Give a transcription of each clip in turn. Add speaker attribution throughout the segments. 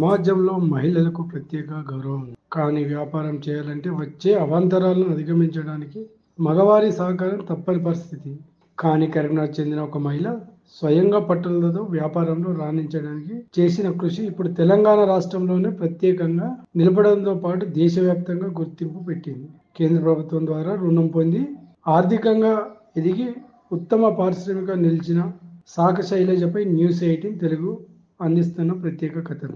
Speaker 1: సమాజంలో మహిళలకు ప్రత్యేక గౌరవం ఉంది. కానీ వ్యాపారం చేయాలంటే వచ్చే అవాంతరాలను అధిగమించడానికి మగవారి సహకారం తప్పని పరిస్థితి కానీ కరీంనగర్ చెందిన ఒక మహిళ స్వయంగా పట్టుదలతో వ్యాపారంలో రాణించడానికి చేసిన కృషి ఇప్పుడు తెలంగాణ రాష్ట్రంలోనే ప్రత్యేకంగా నిలబడంతో పాటు దేశవ్యాప్తంగా గుర్తింపు పెట్టింది కేంద్ర ప్రభుత్వం ద్వారా రుణం పొంది ఆర్థికంగా ఎదిగి ఉత్తమ పారిశ్రామిక నిలిచిన శాఖ శైలజపై న్యూస్ ఎయిటీన్ తెలుగు అందిస్తున్న ప్రత్యేక కథలు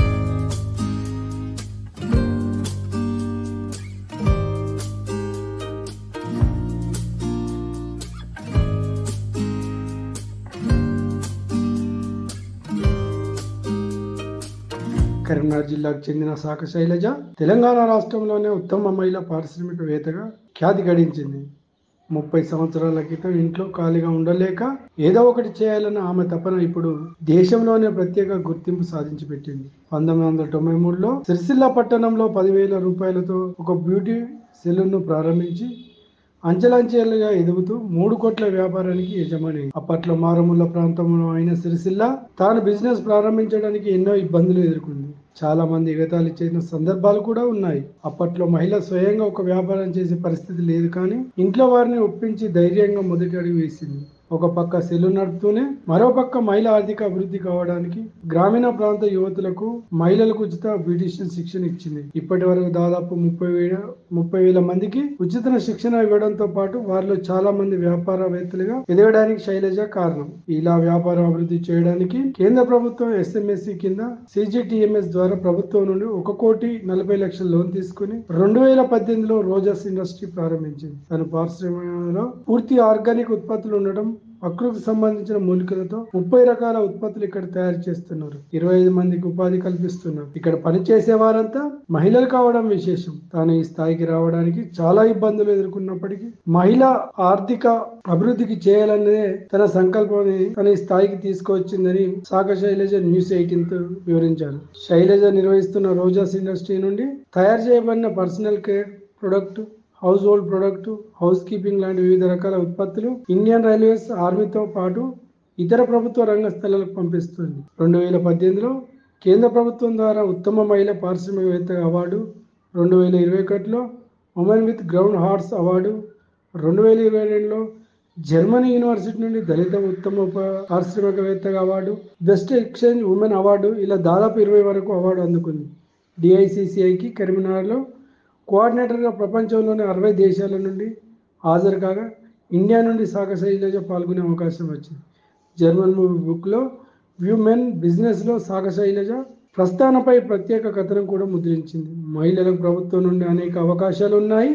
Speaker 1: కరీంనగర్ జిల్లాకు చెందిన శాఖ శైలజ తెలంగాణ రాష్ట్రంలోనే ఉత్తమ మహిళా పారిశ్రామికవేత్తగా ఖ్యాతి గడించింది ముప్పై సంవత్సరాల క్రితం ఇంట్లో ఖాళీగా ఉండలేక ఏదో ఒకటి చేయాలన్న ఆమె తపన ఇప్పుడు దేశంలోనే ప్రత్యేక గుర్తింపు సాధించి పెట్టింది పంతొమ్మిది వందల తొంభై మూడులో సిరిసిల్ల పట్టణంలో పదివేల రూపాయలతో ఒక బ్యూటీ సెలూన్ ను ప్రారంభించి అంచెలంచెలుగా ఎదుగుతూ మూడు కోట్ల వ్యాపారానికి యజమాని అప్పట్లో మారుమూల ప్రాంతంలో అయిన సిరిసిల్ల తాను బిజినెస్ ప్రారంభించడానికి ఎన్నో ఇబ్బందులు ఎదుర్కొంది చాలా మంది ఎగతాళి చేసిన సందర్భాలు కూడా ఉన్నాయి అప్పట్లో మహిళ స్వయంగా ఒక వ్యాపారం చేసే పరిస్థితి లేదు కానీ ఇంట్లో వారిని ఒప్పించి ధైర్యంగా మొదటి అడుగు వేసింది ఒక పక్క సెల్లు నడుపుతూనే మరో పక్క మహిళ ఆర్థిక అభివృద్ధి కావడానికి గ్రామీణ ప్రాంత యువతులకు మహిళలకు ఉచిత బ్యూటిషియన్ శిక్షణ ఇచ్చింది ఇప్పటి వరకు దాదాపు ముప్పై వేల ముప్పై వేల మందికి ఉచిత శిక్షణ ఇవ్వడంతో పాటు వారిలో చాలా మంది వ్యాపారవేత్తలుగా ఎదగడానికి శైలజ కారణం ఇలా వ్యాపారం అభివృద్ధి చేయడానికి కేంద్ర ప్రభుత్వం ఎస్ఎంఎస్సి కింద సిజిటిఎంఎస్ ద్వారా ప్రభుత్వం నుండి ఒక కోటి నలభై లక్షల లోన్ తీసుకుని రెండు వేల పద్దెనిమిదిలో రోజాస్ ఇండస్ట్రీ ప్రారంభించింది తన పారిశ్రామికలో పూర్తి ఆర్గానిక్ ఉత్పత్తులు ఉండడం ప్రకృతికి సంబంధించిన మూలికలతో ముప్పై రకాల ఉత్పత్తులు ఇక్కడ తయారు చేస్తున్నారు ఇరవై ఐదు మందికి ఉపాధి కల్పిస్తున్నారు ఇక్కడ పనిచేసే వారంతా మహిళలు కావడం విశేషం తాను ఈ స్థాయికి రావడానికి చాలా ఇబ్బందులు ఎదుర్కొన్నప్పటికీ మహిళ ఆర్థిక అభివృద్ధికి చేయాలన్నదే తన సంకల్పాన్ని తన ఈ స్థాయికి తీసుకువచ్చిందని శాఖ శైలజ న్యూస్ ఎయిటీన్ తో వివరించారు శైలజ నిర్వహిస్తున్న రోజాస్ ఇండస్ట్రీ నుండి తయారు చేయబడిన personal care product household product housekeeping లాంటి వివిధ రకాల ఉత్పత్తులు ఇండియన్ రైల్వేస్ ఆర్మీతో పాటు ఇతర ప్రభుత్వ రంగ స్థలాలకు పంపిస్తుంది రెండు వేల పద్దెనిమిదిలో కేంద్ర ప్రభుత్వం ద్వారా ఉత్తమ మహిళా పారిశ్రామికవేత్త అవార్డు రెండు వేల ఇరవై ఒకటిలో women with ground hearts award రెండు వేల ఇరవై రెండులో జర్మనీ యూనివర్సిటీ నుండి దళిత ఉత్తమ ఉప పారిశ్రామికవేత్తగా award best exchange women award ఇలా దాదాపు ఇరవై వరకు అవార్డు అందుకుంది డిఐసిసిఐకి కరీంనగర్లో కోఆర్డినేటర్గా ప్రపంచంలోని అరవై దేశాల నుండి హాజరు కాగా ఇండియా నుండి శాఖ శైలజ పాల్గొనే అవకాశం వచ్చింది జర్మన్ మూవీ బుక్లో వ్యూమెన్ బిజినెస్లో శాఖ శైలజ ప్రస్థానపై ప్రత్యేక కథనం కూడా ముద్రించింది మహిళలకు ప్రభుత్వం నుండి అనేక అవకాశాలు ఉన్నాయి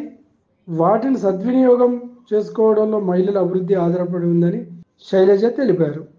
Speaker 1: వాటిని సద్వినియోగం చేసుకోవడంలో మహిళల అభివృద్ధి ఆధారపడి ఉందని శైలజ తెలిపారు